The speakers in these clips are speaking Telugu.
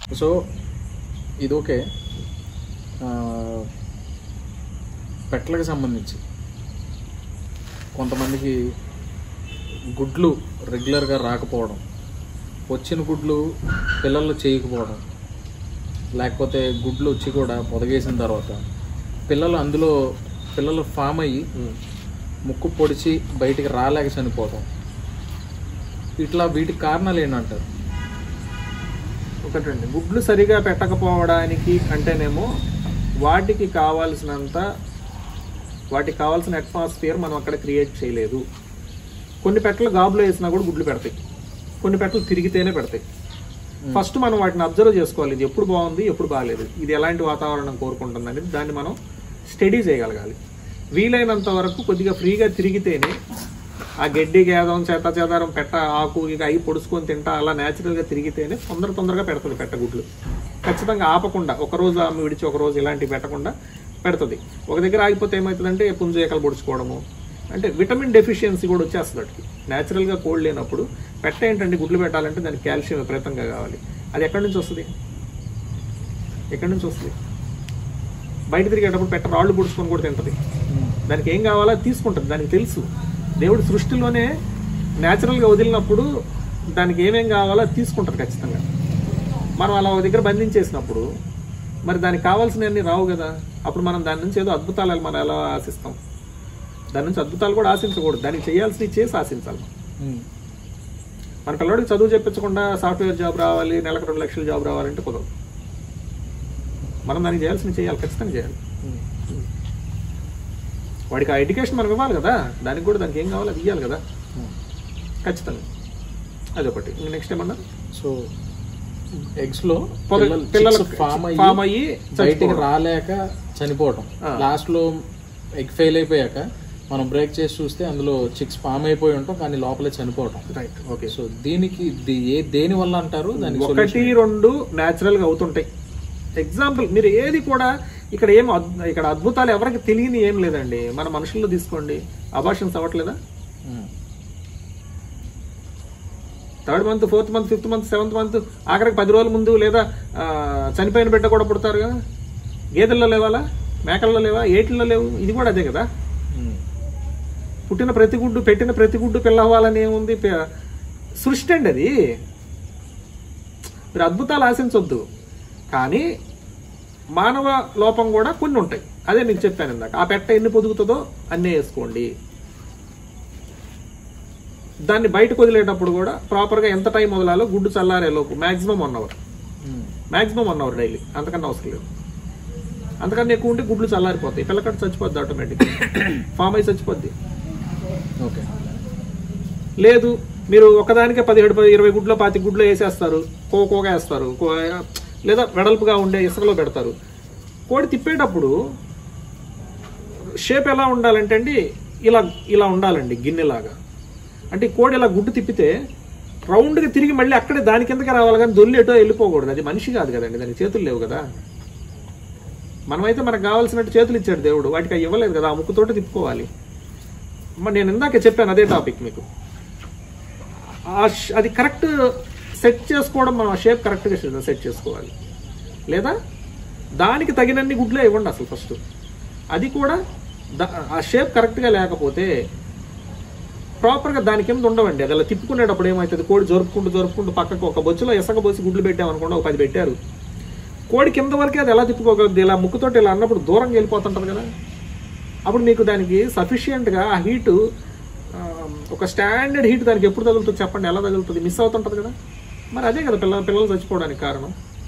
సో ఇది ఓకే ఆ, పెట్టలకు సంబంధించి కొంతమందికి గుడ్లు రెగ్యులర్గా రాకపోవడం వచ్చిన గుడ్లు పిల్లలు చేయకపోవడం లేకపోతే గుడ్లు వచ్చి కూడా పొదగేసిన తర్వాత పిల్లలు అందులో పిల్లలు ఫామ్ అయ్యి ముక్కు పొడిచి బయటికి రాలేక చనిపోవడం ఇట్లా వీటికి కారణాలు ఏంటంటారు ఒకటండి గుడ్లు సరిగా పెట్టకపోవడానికి అంటేనేమో వాటికి కావాల్సినంత వాటికి కావాల్సిన అట్మాస్ఫియర్ మనం అక్కడ క్రియేట్ చేయలేదు కొన్ని పెట్టలు గాబులో వేసినా కూడా గుడ్లు పెడతాయి కొన్ని పెట్టలు తిరిగితేనే పెడతాయి ఫస్ట్ మనం వాటిని అబ్జర్వ్ చేసుకోవాలి ఇది ఎప్పుడు బాగుంది ఎప్పుడు బాగాలేదు ఇది ఎలాంటి వాతావరణం కోరుకుంటుంది అనేది దాన్ని మనం స్టడీ చేయగలగాలి వీలైనంత వరకు కొద్దిగా ఫ్రీగా తిరిగితేనే ఆ గడ్డి గేదం చేత చేదారం పెట్ట ఆకు ఇక అవి పొడుచుకొని తింటా అలా న్యాచురల్గా తిరిగితేనే తొందర తొందరగా పెడుతుంది పెట్టగుడ్లు ఖచ్చితంగా ఆపకుండా ఒక రోజు ఆమె విడిచి ఒక రోజు ఇలాంటివి పెట్టకుండా పెడుతుంది ఒక దగ్గర ఆగిపోతే ఏమవుతుందంటే పుంజు ఏకలు పొడుచుకోవడము అంటే విటమిన్ డెఫిషియన్సీ కూడా వచ్చేస్తుంది వాటికి న్యాచురల్గా కోల్డ్ లేనప్పుడు పెట్ట ఏంటంటే గుడ్లు పెట్టాలంటే దానికి కాల్షియం విపరీతంగా కావాలి అది ఎక్కడి నుంచి వస్తుంది ఎక్కడి నుంచి వస్తుంది బయట తిరిగేటప్పుడు పెట్ట రాళ్ళు పొడుచుకొని కూడా తింటది దానికి ఏం కావాలో అది తీసుకుంటుంది దానికి తెలుసు దేవుడు సృష్టిలోనే న్యాచురల్గా వదిలినప్పుడు దానికి ఏమేం కావాలో అది తీసుకుంటుంది ఖచ్చితంగా మనం అలా ఒక దగ్గర బంధించేసినప్పుడు మరి దానికి కావాల్సినవన్నీ రావు కదా అప్పుడు మనం దాని నుంచి ఏదో అద్భుతాలు మనం ఎలా ఆశిస్తాం దాని నుంచి అద్భుతాలు కూడా ఆశించకూడదు దానికి చేయాల్సినవి చేసి ఆశించాలి మనం. మన పిల్లడికి చదువు చెప్పించకుండా సాఫ్ట్వేర్ జాబ్ రావాలి నెలకు రెండు లక్షల జాబ్ రావాలంటే కుదరదు మనం దానికి చేయాల్సినవి చేయాలి ఖచ్చితంగా చేయాలి వాడికి ఆ ఎడ్యుకేషన్ మనం ఇవ్వాలి కదా దానికి కూడా దానికి ఏం కావాలో అది ఇవ్వాలి కదా ఖచ్చితంగా అదొకటి నెక్స్ట్ ఏమన్నా సో ఎగ్స్ లో పొద- పిల్లలు పిల్లలు ఫామ్ అయ్యి ఫామ్ అయ్యి బయటికి చచ్చిపోవడం. రాలేక చనిపోవటం ఆ. లాస్ట్ లో ఎగ్ ఫెయిల్ అయిపోయాక మనం బ్రేక్ చేసి చూస్తే అందులో చిక్స్ ఫామ్ అయిపోయి ఉంటాం కానీ లోపలే చనిపోవటం రైట్ ఓకే సో దీనికి ది- ఏ దేని వల్ల అంటారు దానికి ఒకటి రెండు న్యాచురల్ గా అవుతుంటాయి ఎగ్జాంపుల్ మీరు ఏది కూడా ఇక్కడ ఏం అద్- ఇక్కడ అద్భుతాలు ఎవరికి తెలియని ఏం లేదండి మన మనుషుల్లో తీసుకోండి అబార్షన్స్ అవ్వట్లేదా ఉమ్. Third month fourth month fifth month seventh month ఆఖరికి పది రోజుల ముందు లేదా ఆ, చనిపోయిన బిడ్డ కూడా పుడతారు కదా గేదెల్లో లేవాలా మేకల్లో లేవా ఏటిల్లో లేవు ఇది కూడా అదే కదా ఉమ్. పుట్టిన ప్రతి గుడ్డు పెట్టిన ప్రతి గుడ్డు పిల్ల అవ్వాలని ఏముంది పే- సృష్టి అండి అది మీరు అద్భుతాలు ఆశించొద్దు కానీ మానవ లోపం కూడా కొన్ని ఉంటాయి అదే మీకు చెప్పాను ఇందాక ఆ పెట్ట ఎన్ని పొదుగుతుందో అన్నీ వేసుకోండి దాన్ని బయటకు వదిలేటప్పుడు కూడా ప్రాపర్గా ఎంత టైం వదలాలో గుడ్డు చల్లారే లోపు maximum one hour um. Maximum one hour daily అంతకన్నా అవసరం లేదు అంతకన్నా ఎక్కువ ఉంటే గుడ్లు చల్లారిపోతాయి పిల్లకట్టు చచ్చిపోద్ది ఆటోమేటిక్ ఫామ్ అయి చచ్చిపోద్ది ఓకే లేదు మీరు ఒకదానికే పదిహేడు పది ఇరవై గుడ్లో పాతి గుడ్లో వేసేస్తారు కోకోగా వేస్తారు కో- లేదా వెడల్పుగా ఉండే ఇసుకలో పెడతారు కోడి తిప్పేటప్పుడు షేప్ ఎలా ఉండాలంటే అండి ఇలా ఇలా ఉండాలండి గిన్నెలాగా అంటే ఈ కోడి ఇలా గుడ్డు తిప్పితే రౌండ్గా తిరిగి మళ్ళీ అక్కడే దాని కిందకి రావాలి కానీ దొల్లేటో వెళ్ళిపోకూడదు అది మనిషి కాదు కదండి దానికి చేతులు లేవు కదా మనమైతే మనకు కావాల్సినట్టు చేతులు ఇచ్చాడు దేవుడు వాటికి అవి ఇవ్వలేదు కదా ఆ ముక్కుతోటి తిప్పుకోవాలి మరి నేను ఇందాక చెప్పాను అదే టాపిక్ మీకు ఆ ష్- అది కరెక్ట్ సెట్ చేసుకోవడం మనం ఆ షేప్ కరెక్ట్గా సెట్ చేసుకోవాలి లేదా దానికి తగినన్ని గుడ్లే ఇవ్వండి అసలు ఫస్ట్ అది కూడా దా- ఆ షేప్ కరెక్ట్గా లేకపోతే ప్రాపర్గా దాని కింద ఉండవండి అది అలా తిప్పుకునేటప్పుడు ఏమవుతుంది కోడి జరుపుకుంటూ జరుపుకుంటూ పక్కకు ఒక బొచ్చులో ఇసక పోసి గుడ్లు పెట్టామనుకోండి ఒక పది పెట్టారు కోడి కింద వరకే అది ఎలా తిప్పుకోగలదు ఇలా ముక్కుతోటి ఇలా అన్నప్పుడు దూరంగా వెళ్ళిపోతుంటుంది కదా అప్పుడు మీకు దానికి సఫిషియెంట్గా ఆ హీటు ఒక స్టాండర్డ్ హీట్ దానికి ఎప్పుడు తగులుతుంది చెప్పండి ఎలా తగులుతుంది మిస్ అవుతుంటుంది కదా మరి అదే కదా పిల్ల పిల్లలు చచ్చిపోవడానికి కారణం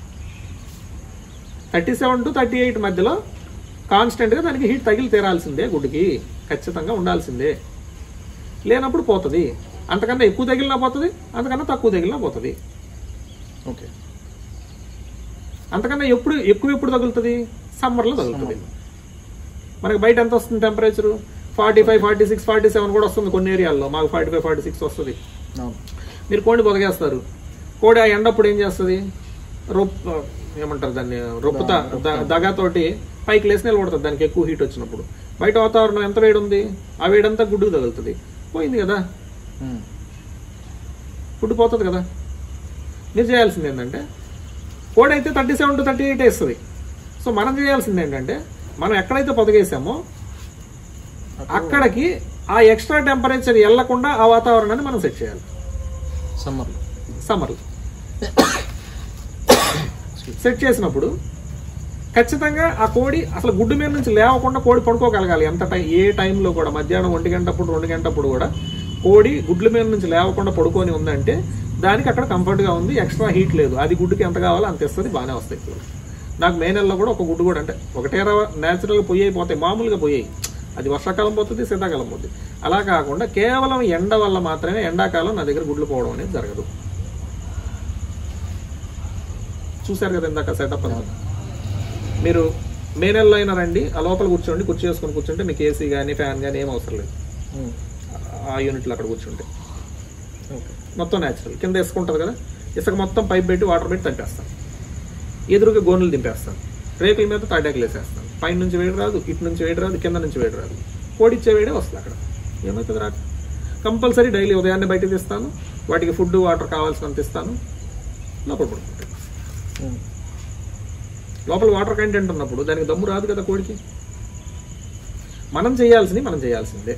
thirty seven to thirty eight మధ్యలో కాన్స్టెంట్గా దానికి హీట్ తగిలి తీరాల్సిందే గుడ్డుకి ఖచ్చితంగా ఉండాల్సిందే లేనప్పుడు పోతుంది అంతకన్నా ఎక్కువ తగిలినా పోతుంది అంతకన్నా తక్కువ తగిలినా పోతుంది ఓకే అంతకన్నా ఎప్పుడు ఎక్కువ ఎప్పుడు తగులుతుంది సమ్మర్లో తగులుతుంది మనకి బయట ఎంత వస్తుంది temperature forty five forty six forty seven కూడా వస్తుంది కొన్ని ఏరియాల్లో మాకు ఫార్టీ ఫైవ్ ఫార్టీ సిక్స్ వస్తుంది అవును మీరు కోడి బొదగేస్తారు కోడి ఆ ఎండప్పుడు ఏం చేస్తుంది రొప్ ఏమంటారు దాన్ని రొప్పుత దగాతోటి పైకి లేసి నిలబడుతుంది దానికి ఎక్కువ హీట్ వచ్చినప్పుడు బయట వాతావరణం ఎంత వేడి ఉంది ఆ వేడంతా గుడ్డుకు తగులుతుంది పోయింది కదా ఉమ్. ఫుడ్ పోతుంది కదా మీరు చేయాల్సింది ఏంటంటే కోడి అయితే thirty seven to thirty eight వేస్తుంది సో మనం చేయాల్సింది ఏంటంటే మనం ఎక్కడైతే పొదగేసామో అక్కడికి ఆ ఎక్స్ట్రా టెంపరేచర్ వెళ్లకుండా ఆ వాతావరణాన్ని మనం సెట్ చేయాలి సమ్మర్లో సమ్మర్లో సెట్ చేసినప్పుడు ఖచ్చితంగా ఆ కోడి అసలు గుడ్డు మీద నుంచి లేవకుండా కోడి పడుకోగలగాలి ఎంత టైం ఏ టైంలో కూడా మధ్యాహ్నం ఒంటి గంటప్పుడు రెండు గంటప్పుడు కూడా కోడి గుడ్ల మీద నుంచి లేవకుండా పడుకొని ఉందంటే దానికి అక్కడ కంఫర్ట్గా ఉంది ఎక్స్ట్రా హీట్ లేదు అది గుడ్డుకి ఎంత కావాలో అంత ఇస్తుంది బాగానే వస్తాయి ఇప్పుడు నాకు మే నెలలో కూడా ఒక గుడ్డు కూడా అంటే ఒకటే న్యాచురల్గా పొయ్యి అయిపోతాయి మామూలుగా పొయ్యాయి అది వర్షాకాలం పోతుంది శీతాకాలం పోతుంది అలా కాకుండా కేవలం ఎండ వల్ల మాత్రమే ఎండాకాలం నా దగ్గర గుడ్లు పోవడం అనేది జరగదు చూశారు కదా ఇందాక సెటప్ అంతా మీరు మే నెలలో అయినా రండి ఆ లోపల కూర్చోండి కుర్చీ వేసుకొని కూర్చుంటే మీకు ఏసీ కానీ ఫ్యాన్ కానీ ఏం అవసరం లేదు ఆ యూనిట్లో అక్కడ కూర్చుంటే ఓకే మొత్తం న్యాచురల్ కింద వేసుకుంటుంది కదా ఇసుక మొత్తం పైప్ పెట్టి వాటర్ పెట్టి తప్పేస్తాను ఎదురుగా గోనెలు దింపేస్తాను రేకుల మీద తాటాకులు వేసేస్తాను పైన నుంచి వేడి రాదు ఇటు నుంచి వేడి రాదు కింద నుంచి వేడి రాదు కోడిచ్చే వేడే వస్తుంది అక్కడ ఏమవుతుంది రాక కంపల్సరీ డైలీ ఉదయాన్నే బయటకు తీస్తాను వాటికి ఫుడ్ వాటర్ కావాల్సినంత ఇస్తాను లోపల పడుకుంటాయి లోపల వాటర్ కంటెంట్ ఉన్నప్పుడు దానికి దమ్ము రాదు కదా కోడికి మనం చేయాల్సింది మనం చేయాల్సిందే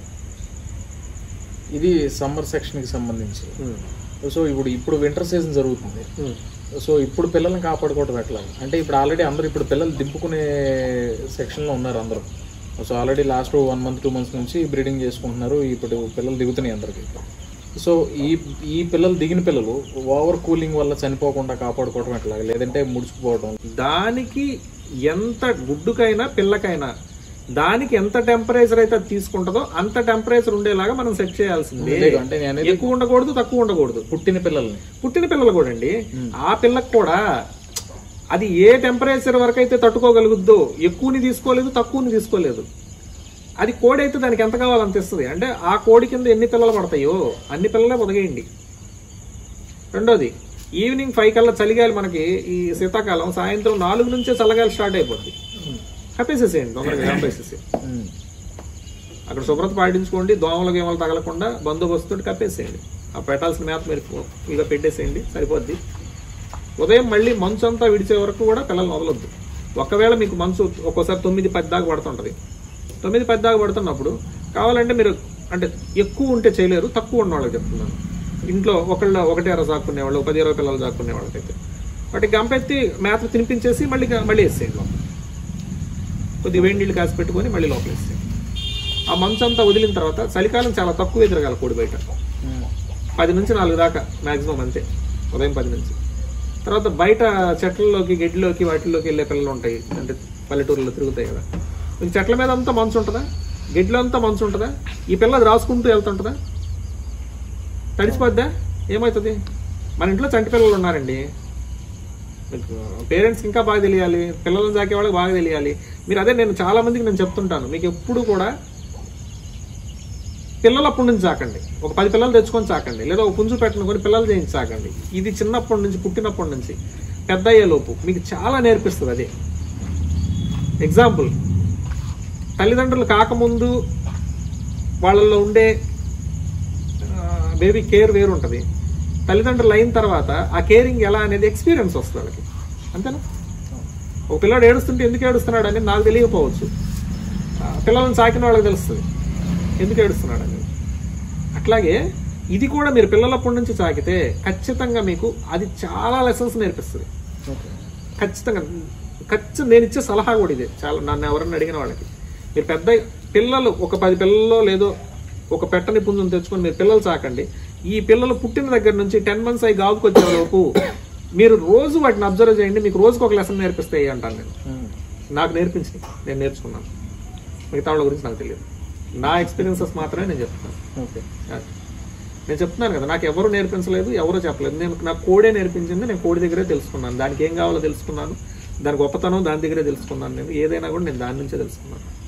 ఇది సమ్మర్ సెక్షన్కి సంబంధించి ఉమ్. సో ఇప్పుడు ఇప్పుడు వింటర్ సీజన్ జరుగుతుంది ఉమ్. సో ఇప్పుడు పిల్లల్ని కాపాడుకోవడం ఎట్లా అంటే ఇప్పుడు ఆల్రెడీ అందరూ ఇప్పుడు పిల్లలు దింపుకునే సెక్షన్లో ఉన్నారు అందరూ so already last one month two months నుంచి బ్రీడింగ్ చేసుకుంటున్నారు ఇప్పుడు పిల్లలు దిగుతున్నాయి అందరికి సో ఈ ఈ పిల్లలు దిగిన పిల్లలు ఓవర్ కూలింగ్ వల్ల చనిపోకుండా కాపాడుకోవడం ఎట్లా లేదంటే ముడుచుకుపోవడం దానికి ఎంత గుడ్డుకైనా పిల్లకైనా దానికి ఎంత టెంపరేచర్ అయితే అది తీసుకుంటుందో అంత టెంపరేచర్ ఉండేలాగా మనం సెట్ చేయాల్సిందే లేదు అంటే నేను అనేది ఎక్కువ ఉండకూడదు తక్కువ ఉండకూడదు పుట్టిన పిల్లల్ని పుట్టిన పిల్లలు కూడా అండి ఆ పిల్లకు కూడా అది ఏ టెంపరేచర్ వరకు అయితే తట్టుకోగలుగుద్దో ఎక్కువని తీసుకోలేదు తక్కువని తీసుకోలేదు అది కోడి అయితే దానికి ఎంత కావాలంత ఇస్తుంది అంటే ఆ కోడి కింద ఎన్ని పిల్లలు పడతాయో అన్ని పిల్లలే పొదగేయండి రెండోది ఈవినింగ్ ఫైవ్ కల్లా చలిగాలి మనకి ఈ శీతాకాలం సాయంత్రం నాలుగు నుంచే చల్లగాలి స్టార్ట్ అయిపోద్ది కప్పేసేసేయండి తొందరగా కప్పేసేసి ఉమ్. అక్కడ శుభ్రత పాటించుకోండి దోమలు గేమలు తగలకుండా బందోబస్తుతో కప్పేసేయండి ఆ పెట్టాల్సిన మేత మీరు ఫుల్గా పెట్టేసేయండి సరిపోద్ది ఉదయం మళ్ళీ మంచు అంతా విడిచే వరకు కూడా పిల్లల్ని వదలొద్దు ఒకవేళ మీకు మంచు ఒక్కోసారి తొమ్మిది పది దాకా పడుతుంటది తొమ్మిది పది దాకా పడుతున్నప్పుడు కావాలంటే మీరు అంటే ఎక్కువ ఉంటే చేయలేరు తక్కువ ఉన్న వాళ్ళకి చెప్తున్నాను ఇంట్లో ఒకళ్ళ ఒకటే అర సాక్కునే వాళ్ళు పది ఇరవై పిల్లలు సాక్కునే వాళ్ళకైతే వాటికి గంపెత్తి మేత తినిపించేసి మళ్ళీ మళ్ళీ వేసేయండి లోపల కొద్దిగా వేడి నీళ్ళు కాసి పెట్టుకొని మళ్ళీ లోపల వేసేయండి ఆ మంచు అంతా వదిలిన తర్వాత చలికాలం చాలా తక్కువ ఎదురగాలి కోడి బయట ఉమ్. పది నుంచి నాలుగు దాకా మాక్సిమం అంతే ఉదయం పది నుంచి తర్వాత బయట చెట్లలోకి గడ్డిలోకి వాటిల్లోకి వెళ్ళే పిల్లలు ఉంటాయి అంటే పల్లెటూరులో తిరుగుతాయి కదా ఈ చెట్ల మీద అంతా మంచు ఉంటుందా గడ్డిలో అంతా మంచు ఉంటుందా ఈ పిల్ల అది రాసుకుంటూ వెళ్తుంటుందా తడిసిపోద్దా ఏమవుతుంది మన ఇంట్లో చంటి పిల్లలు ఉన్నారండి మీకు పేరెంట్స్కి ఇంకా బాగా తెలియాలి పిల్లలను సాకే వాళ్ళకి బాగా తెలియాలి మీరు అదే నేను చాలా మందికి నేను చెప్తుంటాను మీకు ఎప్పుడు కూడా పిల్లలు అప్పటి నుంచి చాకండి ఒక పది పిల్లలు తెచ్చుకొని చాకండి లేదా ఒక పుంజు పెట్టిన కొని పిల్లలు చేయించి చాకండి ఇది చిన్నప్పటి నుంచి పుట్టినప్పటి నుంచి పెద్ద అయ్యేలోపు మీకు చాలా నేర్పిస్తుంది అదే ఎగ్జాంపుల్ తల్లిదండ్రులు కాకముందు వాళ్ళల్లో ఉండే బేబీ కేర్ వేరు ఉంటుంది తల్లిదండ్రులు అయిన తర్వాత ఆ కేరింగ్ ఎలా అనేది ఎక్స్పీరియన్స్ వస్తుంది వాళ్ళకి అంతేనా ఒక పిల్లాడు ఏడుస్తుంటే ఎందుకు ఏడుస్తున్నాడు అనేది నాకు తెలియకపోవచ్చు ఆ, పిల్లలను సాకిన వాళ్ళకి తెలుస్తుంది ఎందుకు ఏడుస్తున్నాడు అనేది అట్లాగే ఇది కూడా మీరు పిల్లలప్పటి నుంచి సాకితే ఖచ్చితంగా మీకు అది చాలా లెసన్స్ నేర్పిస్తుంది ఓకే ఖచ్చితంగా ఖచ్చితంగా నేను ఇచ్చే సలహా కూడా ఇదే చాలా నన్ను ఎవరన్నా అడిగిన వాళ్ళకి మీరు పెద్ద పిల్లలు ఒక పది పిల్లల్లో లేదో ఒక పెట్టని పుంజును తెచ్చుకొని మీరు పిల్లలు సాకండి ఈ పిల్లలు పుట్టిన దగ్గర నుంచి టెన్ మంత్స్ అయి గాబుకొచ్చే వరకు మీరు రోజు వాటిని అబ్జర్వ్ చేయండి మీకు రోజుకు ఒక లెసన్ నేర్పిస్తాయి అంటాను నేను ఉమ్. నాకు నేర్పించి నేను నేర్చుకున్నాను మిగతా వాళ్ళ గురించి నాకు తెలియదు నా ఎక్స్పీరియన్సెస్ మాత్రమే నేను చెప్తాను ఓకే అది. నేను చెప్తున్నాను కదా నాకు ఎవరు నేర్పించలేదు ఎవరు చెప్పలేదు నేను నాకు కోడే నేర్పించింది నేను కోడి దగ్గరే తెలుసుకున్నాను దానికి ఏం కావాలో తెలుసుకున్నాను దాని గొప్పతనం దాని దగ్గరే తెలుసుకున్నాను నేను ఏదైనా కూడా నేను దాని నుంచే తెలుసుకున్నాను